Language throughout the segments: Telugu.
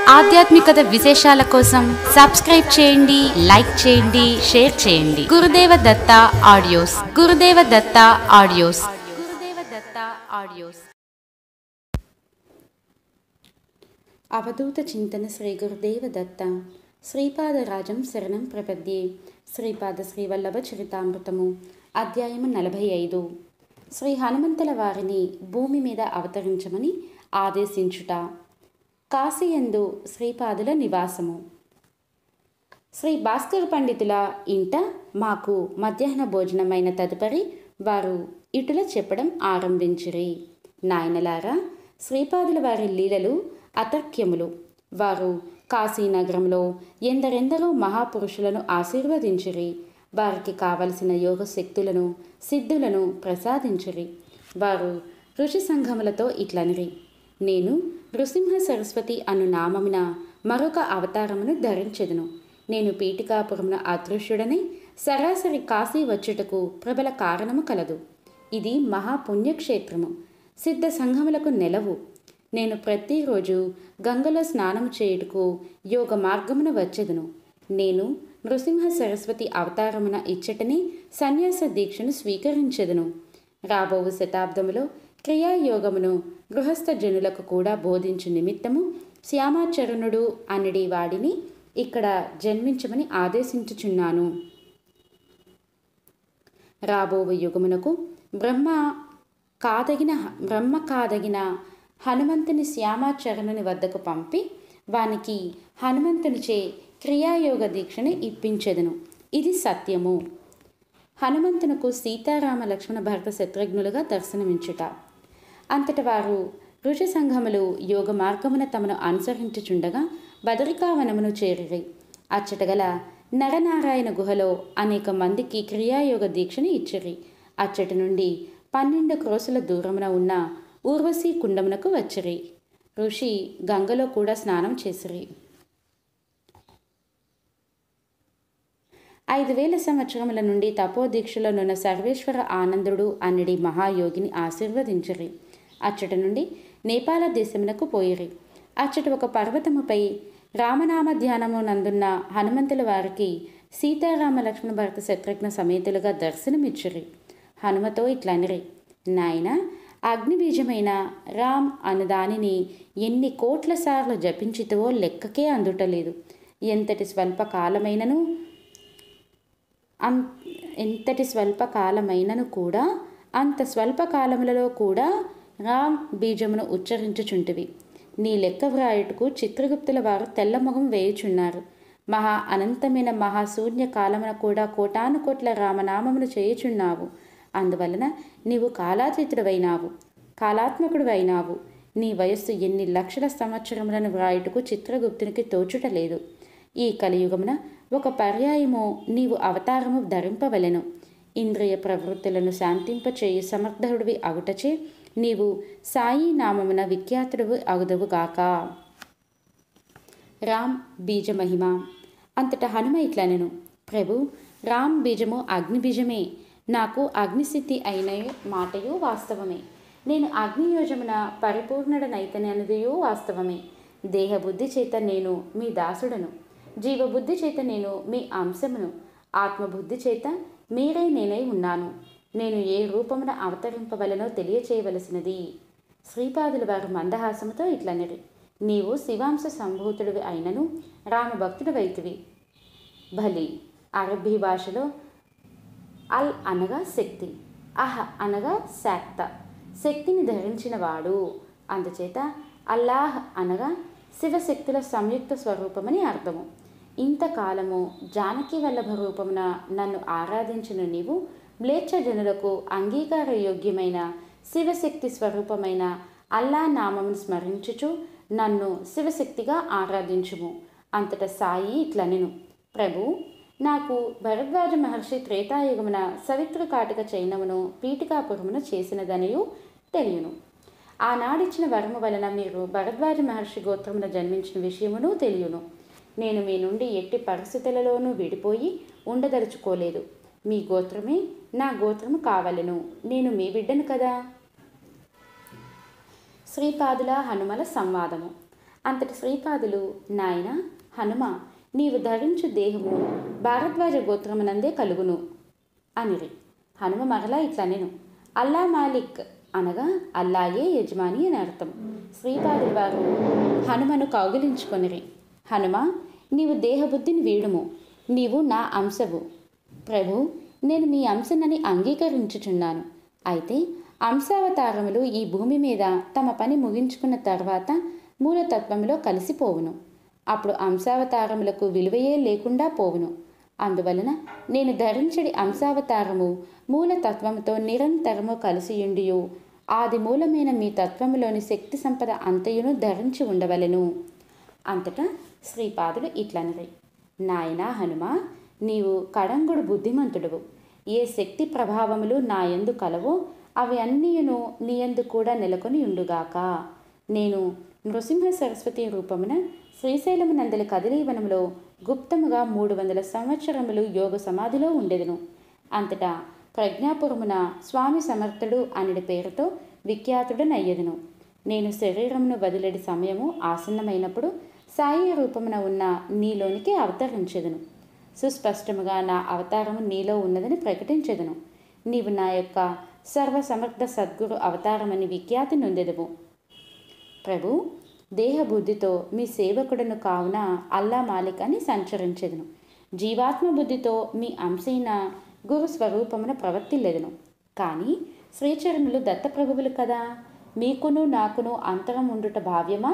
ఆధ్యాత్మికత విశేషాల కోసం సబ్స్క్రైబ్ చేయండి లైక్ చేయండి షేర్ చేయండి గురుదేవ దత్త ఆడియోస్ గురుదేవ దత్త ఆడియోస్ గురుదేవ దత్త ఆడియోస్ అవధూత చింతన శ్రీ గురుదేవ దత్త శ్రీపాదరాజం శరణం ప్రపద్యే శ్రీపాద శ్రీవల్లభ చరితామృతము అధ్యాయము నలభై ఐదు శ్రీ హనుమంతుల వారిని భూమి మీద అవతరించమని ఆదేశించుట కాశీయందు శ్రీపాదుల నివాసము శ్రీ భాస్కర్ పండితుల ఇంట మాకు మధ్యాహ్న భోజనమైన తదుపరి వారు ఇటుల చెప్పడం ఆరంభించిరి నాయనలారా శ్రీపాదుల వారి లీలలు అతర్క్యములు వారు కాశీనగరంలో ఎందరెందరో మహాపురుషులను ఆశీర్వదించిరి వారికి కావలసిన యోగ శక్తులను సిద్ధులను ప్రసాదించిరి వారు ఋషి సంఘములతో ఇట్లనిరి నేను నృసింహ సరస్వతి అను నామమున మరొక అవతారమును ధరించెదను నేను పీఠికాపురమున అదృశ్యుడని సరాసరి కాశీ వచ్చుటకు ప్రబల కారణము కలదు ఇది మహాపుణ్యక్షేత్రము సిద్ధ సంఘములకు నెలవు నేను ప్రతిరోజు గంగలో స్నానము చేయుటకు యోగ మార్గమున వచ్చెదను నేను నృసింహ సరస్వతి అవతారమున ఇచ్చటని సన్యాస దీక్షను స్వీకరించెదను రాబోవు శతాబ్దములో క్రియాయోగమును గృహస్థ జనులకు కూడా బోధించు నిమిత్తము శ్యామాచరణుడు అనడి వాడిని ఇక్కడ జన్మించమని ఆదేశించుచున్నాను రాబోవు యుగమునకు బ్రహ్మ కాదగిన బ్రహ్మ కాదగిన హనుమంతుని శ్యామాచరణుని వద్దకు పంపి వానికి హనుమంతునిచే క్రియాయోగ దీక్షను ఇప్పించెదను ఇది సత్యము హనుమంతునకు సీతారామ లక్ష్మణ భరత శత్రుఘ్నులుగా దర్శనమించుట అంతట వారు ఋషి సంఘములు యోగ మార్గమున తమను అనుసరించుచుండగా బదరికావనమును చేరిరి అచ్చటగల నరనారాయణ గుహలో అనేక మందికి క్రియాయోగ దీక్షను ఇచ్చిరి అచ్చటి నుండి పన్నెండు క్రోసుల దూరమున ఉన్న ఊర్వశీ కుండమునకు వచ్చిరి ఋషి గంగలో కూడా స్నానం చేసిరి ఐదు వేల సంవత్సరముల నుండి తపోదీక్షలో నున్న సర్వేశ్వర ఆనందుడు అన్నడి మహాయోగిని ఆశీర్వదించిరి అచ్చట నుండి నేపాల దేశమునకు పోయిరి అచ్చట ఒక పర్వతముపై రామనామ ధ్యానము నందున్న హనుమంతుల వారికి సీతారామ లక్ష్మణ భరత శత్రుఘ్న సమేతులుగా దర్శనమిచ్చిరి హనుమతో ఇట్లనిరి నాయన అగ్నిబీజమైన రామ్ అను దానిని ఎన్ని కోట్ల సార్లు జపించితవో లెక్కకే అందుటలేదు ఎంతటి స్వల్ప కాలమైనను అం ఎంతటి స్వల్ప కాలమైనను కూడా అంత స్వల్ప కాలములలో కూడా రామ్ బీజమును ఉచ్చరించుచుంటివి నీ లెక్క వ్రాయుటకు చిత్రగుప్తుల వారు తెల్లమొగం వేయుచున్నారు మహా అనంతమైన మహాశూన్య కాలమున కూడా కోటాను కోట్ల రామనామమును చేయుచున్నావు అందువలన నీవు కాలాతీతుడవైనావు కాలాత్మకుడువైనావు నీ వయస్సు ఎన్ని లక్షల సంవత్సరములను వ్రాయుటకు చిత్రగుప్తునికి తోచుటలేదు ఈ కలియుగమున ఒక పర్యాయము నీవు అవతారము ధరింపవలెను ఇంద్రియ ప్రవృత్తులను శాంతింపచేయి సమర్థుడివి అగుటచే నీవు సాయి నామమున విఖ్యాతుడు అగుదవుగాక రామ్ బీజమహిమ అంతటా హనుమ ఇట్లనెను ప్రభు రామ్ బీజము అగ్ని బీజమే నాకు అగ్నిసిద్ధి అయిన మాటయు వాస్తవమే నేను అగ్నియోజమున పరిపూర్ణుడనైతనదియు వాస్తవమే దేహబుద్ధి చేత నేను మీ దాసుడను జీవబుద్ధి చేత నేను మీ అంశమును ఆత్మబుద్ధి చేత మీరే నేనై ఉన్నాను నేను ఏ రూపమున అవతరింపవలనో తెలియచేయవలసినది శ్రీపాదుల వారు మందహాసముతో ఇట్లనరి నీవు శివాంశ సంభూతుడివి అయినను రామభక్తుడు వైతివి భలి అరబ్బీ భాషలో అల్ అనగా శక్తి అహ అనగా శాక్త శక్తిని ధరించిన వాడు అందుచేత అల్లాహ్ అనగా శివశక్తుల సంయుక్త స్వరూపమని అర్థము ఇంతకాలము జానకి వల్లభ రూపమున నన్ను ఆరాధించిన నీవు మ్లేచ్ఛ జనులకు అంగీకార యోగ్యమైన శివశక్తి స్వరూపమైన అల్లా నామమును స్మరించుచు నన్ను శివశక్తిగా ఆరాధించుము అంతట సాయి ఇట్లనెను ప్రభు నాకు భరద్వాజ మహర్షి త్రేతాయుగమున సవిత్ర కాటిక చైనమును పీఠికాపురమును చేసినదనియు తెలియను ఆనాడిచ్చిన వరము వలన మీరు భరద్వాజ మహర్షి గోత్రమున జన్మించిన విషయమును తెలియను నేను మీ నుండి ఎట్టి పరిస్థితులలోనూ విడిపోయి ఉండదలుచుకోలేదు మీ గోత్రమే నా గోత్రము కావలెను నేను మీ బిడ్డను కదా శ్రీపాదుల హనుమల సంవాదము అంతటి శ్రీపాదులు నాయన హనుమ నీవు ధరించు దేహము భారద్వాజ గోత్రమునందే కలుగును అనిరి హనుమ మరలా ఇట్లనెను అల్లా మాలిక్ అనగా అల్లాయే యజమాని అని అర్థం శ్రీపాదుల వారు హనుమను కౌగిలించుకొనిరి హనుమ నీవు దేహబుద్ధిని వీడుము నీవు నా అంశవు ప్రభు నేను మీ అంశనని అంగీకరించుచున్నాను అయితే అంశావతారములు ఈ భూమి మీద తమ పని ముగించుకున్న తర్వాత మూలతత్వంలో కలిసిపోవును అప్పుడు అంశావతారములకు విలువయే లేకుండా పోవును అందువలన నేను ధరించడి అంశావతారము మూలతత్వముతో నిరంతరము కలిసియుండియు ఆది మూలమైన మీ తత్వములోని శక్తి సంపద అంతయును ధరించి ఉండవలెను అంతటా శ్రీపాదులు ఇట్లనరి నాయనా హనుమ నీవు కడంగుడు బుద్ధిమంతుడువు ఏ శక్తి ప్రభావములు నా యందు కలవో అవి అన్నీయును నీయందు కూడా నెలకొని ఉండుగాక నేను నృసింహ సరస్వతి రూపమున శ్రీశైలమునందలి కదిలీవనములో గుప్తముగా మూడు వందల సంవత్సరములు యోగ సమాధిలో ఉండెదను అంతటా ప్రజ్ఞాపురమున స్వామి సమర్థుడు అనిడి పేరుతో విఖ్యాతుడనయ్యెదను నేను శరీరమును వదిలేడి సమయము ఆసన్నమైనప్పుడు సాయి రూపమున ఉన్న నీలోనికి అవతరించెదను సుస్పష్టముగా నా అవతారము నీలో ఉన్నదని ప్రకటించెదను నీవు నా యొక్క సర్వసమర్థ సద్గురు అవతారమని విఖ్యాతి నొందెదవు ప్రభు దేహబుద్ధితో మీ సేవకుడను కావున అల్లా మాలిక్ అని సంచరించెదను జీవాత్మ బుద్ధితో మీ అంశైన గురు స్వరూపమున ప్రవర్తిల్లెదను కానీ శ్రీచరణులు దత్తప్రభువులు కదా మీకును నాకును అంతరం ఉండుట భావ్యమా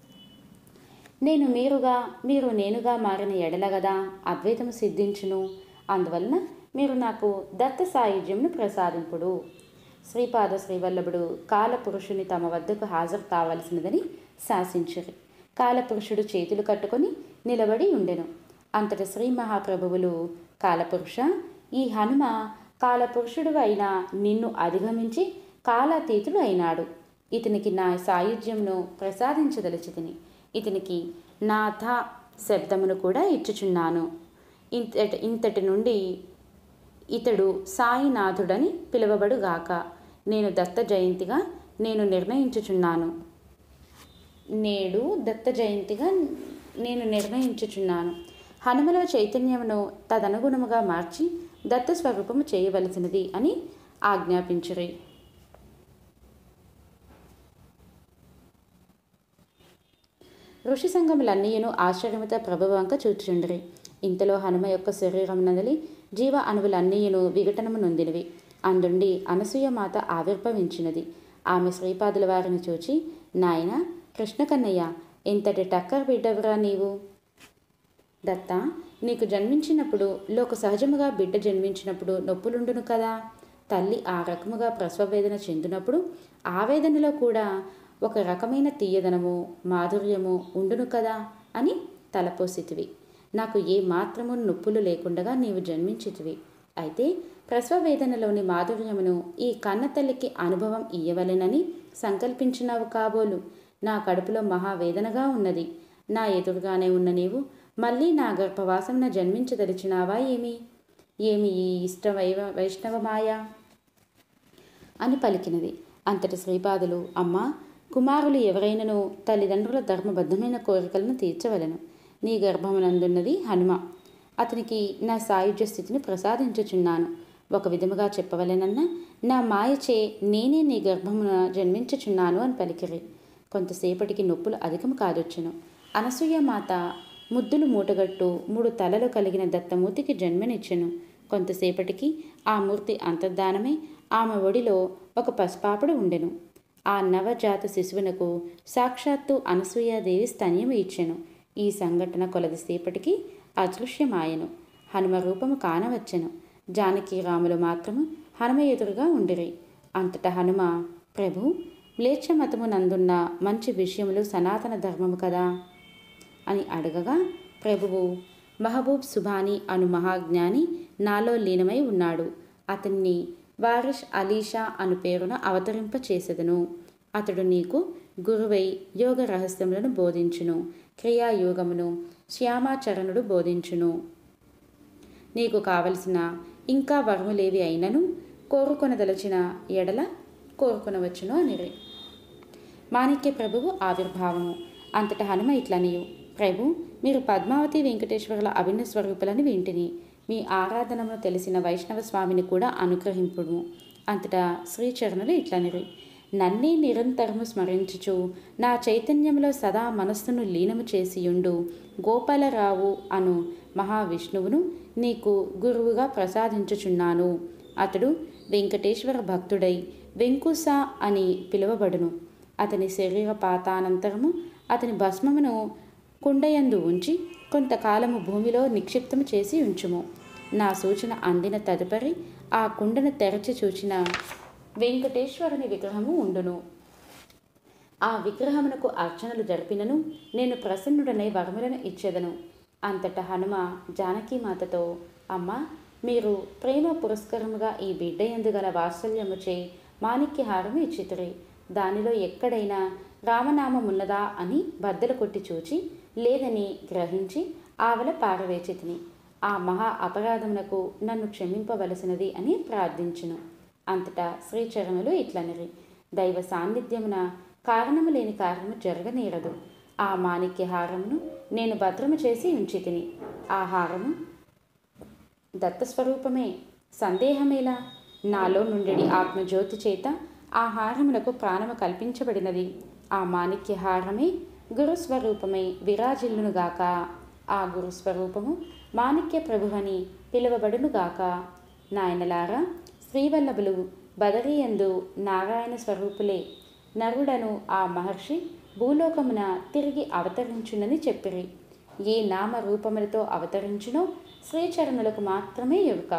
నేను మీరుగా మీరు నేనుగా మారిన ఎడల గదా అద్వైతము సిద్ధించును అందువలన మీరు నాకు దత్త సాయుధ్యమును ప్రసాదింపుడు శ్రీపాద శ్రీవల్లభుడు కాలపురుషుని తమ వద్దకు హాజరు కావలసినదని శాసించరు కాలపురుషుడు చేతులు కట్టుకొని నిలబడి ఉండెను అంతట శ్రీ మహాప్రభువులు కాలపురుష ఈ హనుమ కాలపురుషుడు అయిన నిన్ను అధిగమించి కాలాతీతుడు అయినాడు ఇతనికి నా సాయుధ్యంను ప్రసాదించదలిచితిని ఇతనికి నాథ శబ్దమును కూడా ఇచ్చుచున్నాను ఇంతటి ఇంతటి నుండి ఇతడు సాయినాథుడని పిలువబడుగాక నేను దత్త జయంతిగా నేను నిర్ణయించుచున్నాను నేడు దత్త జయంతిగా నేను నిర్ణయించుచున్నాను హనుమల చైతన్యమును తదనుగుణముగా మార్చి దత్త స్వరూపము చేయవలసినది అని ఆజ్ఞాపించురి ఋషి సంఘములన్నీయును ఆశ్చర్యముతో ప్రభువంక చూచుండ్రి ఇంతలో హనుమ యొక్క శరీరం నదిలి జీవ అణువులన్నీయును విఘటనము నొందినవి అందుండి అనసూయ మాత ఆవిర్భవించినది ఆమె శ్రీపాదుల వారిని చూచి నాయన కృష్ణ కన్నయ్య ఇంతటి టక్కర్ బిడ్డవురా నీవు దత్త నీకు జన్మించినప్పుడు లోక సహజముగా బిడ్డ జన్మించినప్పుడు నొప్పులుండును కదా తల్లి ఆ రకముగా ప్రసవ వేదన చెందినప్పుడు ఆ వేదనలో కూడా ఒక రకమైన తీయదనము మాధుర్యము ఉండును కదా అని తలపోసితివి నాకు ఏ మాత్రము నొప్పులు లేకుండగా నీవు జన్మించితివి అయితే ప్రసవ వేదనలోని మాధుర్యమును ఈ కన్న తల్లికి అనుభవం ఇయ్యవలెనని సంకల్పించినావు కాబోలు నా కడుపులో మహావేదనగా ఉన్నది నా ఎదురుగానే ఉన్న నీవు మళ్ళీ నా గర్భవాసమున జన్మించదలిచినావా ఏమి ఏమి ఈ ఇష్ట వైవ వైష్ణవమాయా అని పలికినది అంతటి శ్రీపాదులు అమ్మా కుమారులు ఎవరైనను తల్లిదండ్రుల ధర్మబద్ధమైన కోరికలను తీర్చవలను నీ గర్భమునందున్నది హనుమ అతనికి నా సాయుధ్య స్థితిని ప్రసాదించుచున్నాను ఒక విధముగా చెప్పవలెనన్నా నా మాయచే నేనే నీ గర్భమున జన్మించుచున్నాను అని పలికిరి కొంతసేపటికి నొప్పులు అధికము కాదొచ్చును అనసూయ మాత ముద్దులు మూటగట్టు మూడు తలలు కలిగిన దత్తమూర్తికి జన్మనిచ్చెను కొంతసేపటికి ఆ మూర్తి అంతర్ధానమై ఆమె ఒడిలో ఒక పసిపాపడు ఉండెను ఆ నవజాత శిశువునకు సాక్షాత్తు అనసూయాదేవి స్తన్యము ఇచ్చెను ఈ సంఘటన కొలదిసేపటికి అదృశ్యమాయెను హనుమ రూపము కానవచ్చెను జానకి రాములు మాత్రము హనుమ ఎదురుగా ఉండిరి అంతటా హనుమ ప్రభు మ్లేచ్ఛ మతము నందున్న మంచి విషయములు సనాతన ధర్మము కదా అని అడగగా ప్రభువు మహబూబ్ సుబాని అను మహాజ్ఞాని నాలో లీనమై ఉన్నాడు అతన్ని వారిష్ అలీషా అను పేరున అవతరింప చేసెదను అతడు నీకు గురువై యోగ రహస్యములను బోధించును క్రియాయోగమును శ్యామాచరణుడు బోధించును నీకు కావలసిన ఇంకా వరములేవి అయినను కోరుకొనదలచిన ఎడల కోరుకొనవచ్చును అనిరి మాణిక్య ప్రభువు ఆవిర్భావము అంతట హనుమ ఇట్లనియు ప్రభు మీరు పద్మావతి వెంకటేశ్వరుల అభిన్న స్వరూపులని వింటిని మీ ఆరాధనను తెలిసిన వైష్ణవ స్వామిని కూడా అనుగ్రహింపుడు అంతటా శ్రీచరణులు ఇట్లనిరి నన్నే నిరంతరము స్మరించుచు నా చైతన్యంలో సదా మనస్సును లీనము చేసియుండు గోపాలరావు అను మహావిష్ణువును నీకు గురువుగా ప్రసాదించుచున్నాను అతడు వెంకటేశ్వర భక్తుడై వెంకుస అని పిలువబడును అతని శరీర పాతానంతరము అతని భస్మమును కుండయందు ఉంచి కొంతకాలము భూమిలో నిక్షిప్తము చేసి ఉంచుము నా సూచన అందిన తదుపరి ఆ కుండను తెరచి చూచిన వెంకటేశ్వరుని విగ్రహము ఉండును ఆ విగ్రహమునకు అర్చనలు జరిపినను నేను ప్రసన్నుడనై వరములను ఇచ్చేదను అంతటా హనుమ జానకీమాతతో అమ్మ మీరు ప్రేమ పురస్కరముగా ఈ బిడ్డ ఎందుగల వాత్సల్యముచే మాణిక్యహారము ఇచ్చితిరి దానిలో ఎక్కడైనా రామనామమున్నదా అని బద్దలు కొట్టి చూచి లేదని గ్రహించి ఆవల పారవేచితిని ఆ మహా అపరాధమునకు నన్ను క్షమింపవలసినది అని ప్రార్థించును అంతటా శ్రీచరణులు ఇట్లనిరి దైవ సాన్నిధ్యమున కారణము లేని కారణము జరగనేరదు ఆ మాణిక్య హారమును నేను భద్రము చేసి ఉంచి తిని ఆ హారము దత్తస్వరూపమే సందేహమేలా నాలో నుండి ఆత్మజ్యోతి చేత ఆ హారమునకు ప్రాణము కల్పించబడినది ఆ మాణిక్య హారమే గురుస్వరూపమై విరాజిల్లునుగాక ఆ గురుస్వరూపము మాణిక్య ప్రభువని పిలువబడునుగాక నాయనలారా శ్రీవల్లభులు బదరీయందు నారాయణ స్వరూపులే నరుడను ఆ మహర్షి భూలోకమున తిరిగి అవతరించునని చెప్పిరి ఏ నామ రూపములతో అవతరించునో శ్రీచరణులకు మాత్రమే ఎరుక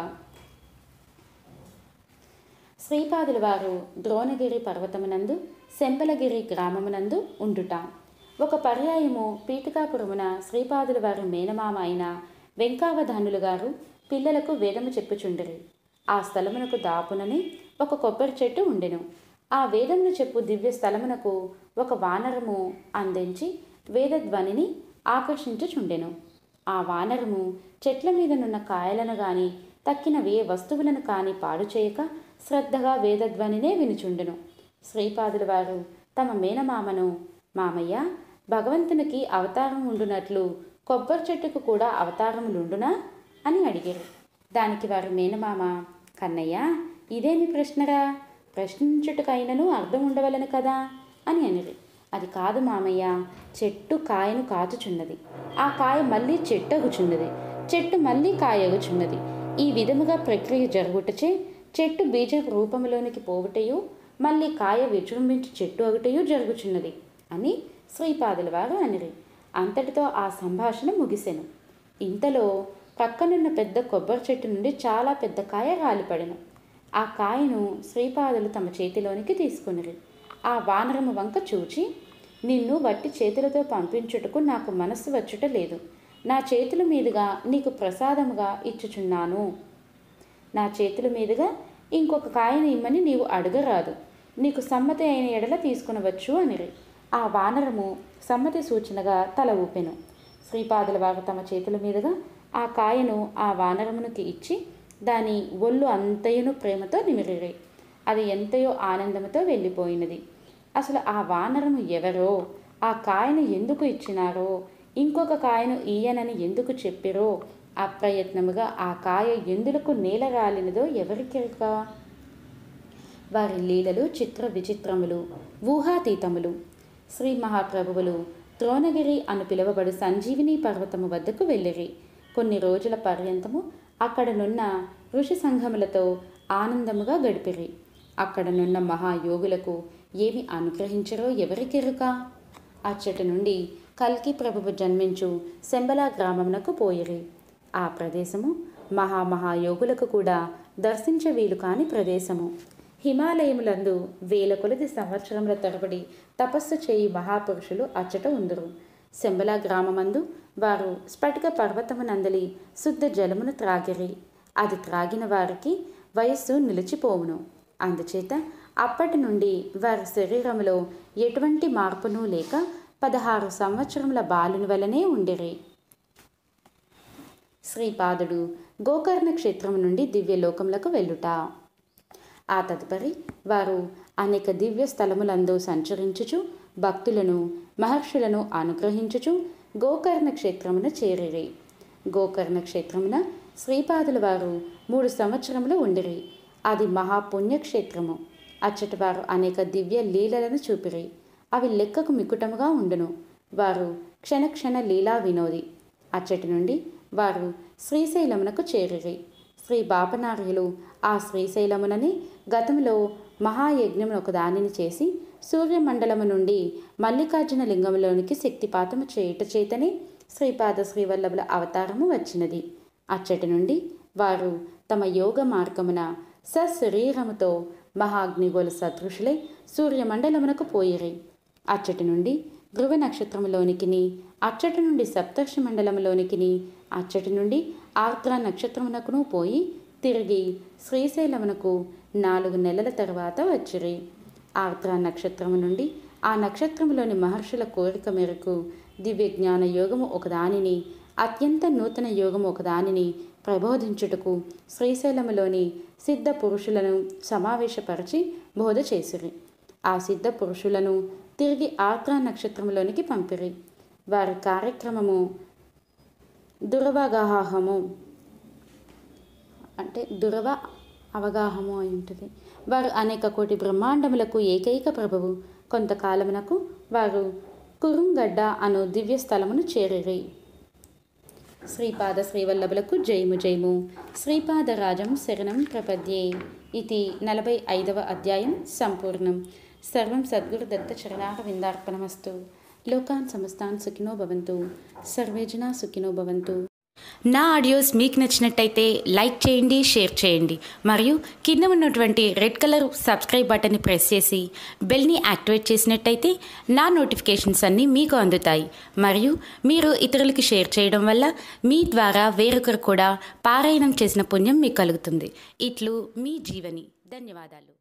శ్రీపాదుల వారు ద్రోణగిరి పర్వతమునందు శంపలగిరి గ్రామమునందు ఉండుట ఒక పర్యాయము పీఠికాపురమున శ్రీపాదుల వారి మేనమామ అయిన వెంకావధానులు గారు పిల్లలకు వేదము చెప్పుచుండిరి ఆ స్థలమునకు దాపునని ఒక కొబ్బరి చెట్టు ఉండెను ఆ వేదమును చెప్పు దివ్య స్థలమునకు ఒక వానరము అందించి వేదధ్వనిని ఆకర్షించుచుండెను ఆ వానరము చెట్ల మీదనున్న కాయలను గాని తక్కినవి ఏ వస్తువులను కాని పాడు చేయక శ్రద్ధగా వేదధ్వనినే వినుచుండెను శ్రీపాదుల వారు తమ మేనమామను మామయ్య భగవంతునికి అవతారం ఉండునట్లు కొబ్బరి చెట్టుకు కూడా అవతారములుండునా అని అడిగారు దానికి వారు మేనమామ కన్నయ్య ఇదేమి ప్రశ్నరా ప్రశ్నించుటకైనను అర్థం ఉండవలను కదా అని అనిరి అది కాదు మామయ్య చెట్టు కాయను కాచుచున్నది ఆ కాయ మళ్ళీ చెట్టగుచున్నది చెట్టు మళ్ళీ కాయగుచున్నది ఈ విధముగా ప్రక్రియ జరుగుటచే చెట్టు బీజ రూపంలోనికి పోవుటయు మళ్ళీ కాయ విజృంభించి చెట్టు ఒకటయు జరుగుచున్నది అని శ్రీపాదుల వారు అనిరి అంతటితో ఆ సంభాషణ ముగిసెను ఇంతలో పక్కనున్న పెద్ద కొబ్బరి చెట్టు నుండి చాలా పెద్ద కాయ రాలిపడెను ఆ కాయను శ్రీపాదులు తమ చేతిలోనికి తీసుకునిరి ఆ వానరము వంక చూచి నిన్ను వట్టి చేతులతో పంపించుటకు నాకు మనస్సు వచ్చుట లేదు నా చేతుల మీదుగా నీకు ప్రసాదముగా ఇచ్చుచున్నాను నా చేతుల మీదుగా ఇంకొక కాయను ఇమ్మని నీవు అడగరాదు నీకు సమ్మతి అయిన ఎడల తీసుకునవచ్చు అనిరి ఆ వానరము సమ్మతి సూచనగా తల ఊపెను శ్రీపాదుల వారు తమ చేతుల మీదుగా ఆ కాయను ఆ వానరమునికి ఇచ్చి దాని ఒళ్ళు అంతయును ప్రేమతో నిమిరిరి అది ఎంతయో ఆనందముతో వెళ్ళిపోయినది అసలు ఆ వానరము ఎవరో ఆ కాయను ఎందుకు ఇచ్చినారో ఇంకొక కాయను ఈయనని ఎందుకు చెప్పిరో అప్రయత్నముగా ఆ కాయ ఎందులకు నేల రాలినదో ఎవరికెరక వారి లీలలు చిత్ర విచిత్రములు ఊహాతీతములు శ్రీ మహాప్రభువులు ద్రోణగిరి అను పిలువబడు సంజీవిని పర్వతము వద్దకు వెళ్ళిరి కొన్ని రోజుల పర్యంతము అక్కడనున్న ఋషి సంఘములతో ఆనందముగా గడిపిరి అక్కడనున్న మహాయోగులకు ఏమి అనుగ్రహించరో ఎవరికెరుక అచ్చటి నుండి కల్కి ప్రభువు జన్మించు శంబలా గ్రామమునకు పోయిరి ఆ ప్రదేశము మహామహాయోగులకు కూడా దర్శించ వీలు కాని ప్రదేశము హిమాలయములందు వేల కొలది సంవత్సరముల తరబడి తపస్సు చేయి మహాపురుషులు అచ్చట ఉందరు శంబలా గ్రామమందు వారు స్ఫటిక పర్వతమునందలి శుద్ధ జలమును త్రాగిరి అది త్రాగిన వారికి వయస్సు నిలిచిపోవును అందుచేత అప్పటి నుండి వారి శరీరములో ఎటువంటి మార్పును లేక పదహారు సంవత్సరముల బాలుని వలనే ఉండిరి శ్రీపాదుడు గోకర్ణ క్షేత్రము నుండి దివ్యలోకములకు వెళ్ళుట ఆ తదుపరి వారు అనేక దివ్య స్థలములందు సంచరించుచు భక్తులను మహర్షులను అనుగ్రహించుచు గోకర్ణ క్షేత్రమున చేరిరి గోకర్ణ క్షేత్రమున శ్రీపాదుల వారు మూడు సంవత్సరములు ఉండిరి అది మహాపుణ్యక్షేత్రము అచ్చటి వారు అనేక దివ్య లీలలను చూపిరి అవి లెక్కకు మికుటముగా ఉండును వారు క్షణక్షణ లీలా వినోది అచ్చటి నుండి వారు శ్రీశైలమునకు చేరిరి శ్రీ బాపనార్యులు ఆ శ్రీశైలమునని గతంలో మహాయజ్ఞమును ఒక దానిని చేసి సూర్యమండలము నుండి మల్లికార్జున లింగంలోనికి శక్తిపాతము చేయుట చేతనే శ్రీపాద శ్రీవల్లభుల అవతారము వచ్చినది అచ్చటి నుండి వారు తమ యోగ మార్గమున సశరీరముతో మహాగ్నిగోల సదృశులై సూర్యమండలమునకు పోయిరి అచ్చటి నుండి ధ్రువ నక్షత్రములోనికిని అచ్చటి నుండి సప్తర్షి మండలములోనికిని అచ్చటి నుండి ఆర్ద్ర నక్షత్రమునకును పోయి తిరిగి శ్రీశైలమునకు నాలుగు నెలల తర్వాత వచ్చిరి ఆర్ద్ర నక్షత్రము నుండి ఆ నక్షత్రములోని మహర్షుల కోరిక మేరకు దివ్య జ్ఞాన యోగము ఒకదానిని అత్యంత నూతన యోగము ఒకదానిని ప్రబోధించుటకు శ్రీశైలములోని సిద్ధ పురుషులను సమావేశపరిచి బోధ చేసిరి ఆ సిద్ధ పురుషులను తిరిగి ఆర్ద్ర నక్షత్రంలోనికి పంపిరి వారి కార్యక్రమము దురవగాహము అంటే దురవ అవగాహము అయి ఉంటుంది వారు అనేక కోటి బ్రహ్మాండములకు ఏకైక ప్రభువు కొంతకాలమునకు వారు కురుంగడ్డ అను దివ్య స్థలమును చేరిరి శ్రీపాద శ్రీవల్లభులకు జయము జయము శ్రీపాదరాజం శరణం ప్రపద్యే ఇది నలభై ఐదవ అధ్యాయం సంపూర్ణం సర్వం సద్గురు దత్త చరణార విందార్పణమస్తు లోకాన్ సమస్తాన్ సుఖినో భవంతు సర్వే జనా సుఖినో భవంతు నా ఆడియోస్ మీకు నచ్చినట్టయితే లైక్ చేయండి షేర్ చేయండి మరియు కింద ఉన్నటువంటి రెడ్ కలర్ సబ్స్క్రైబ్ బటన్ని ప్రెస్ చేసి బెల్ని యాక్టివేట్ చేసినట్టయితే నా నోటిఫికేషన్స్ అన్నీ మీకు అందుతాయి మరియు మీరు ఇతరులకి షేర్ చేయడం వల్ల మీ ద్వారా వేరొకరు కూడా పారాయణం చేసిన పుణ్యం మీకు కలుగుతుంది ఇట్లు మీ జీవని ధన్యవాదాలు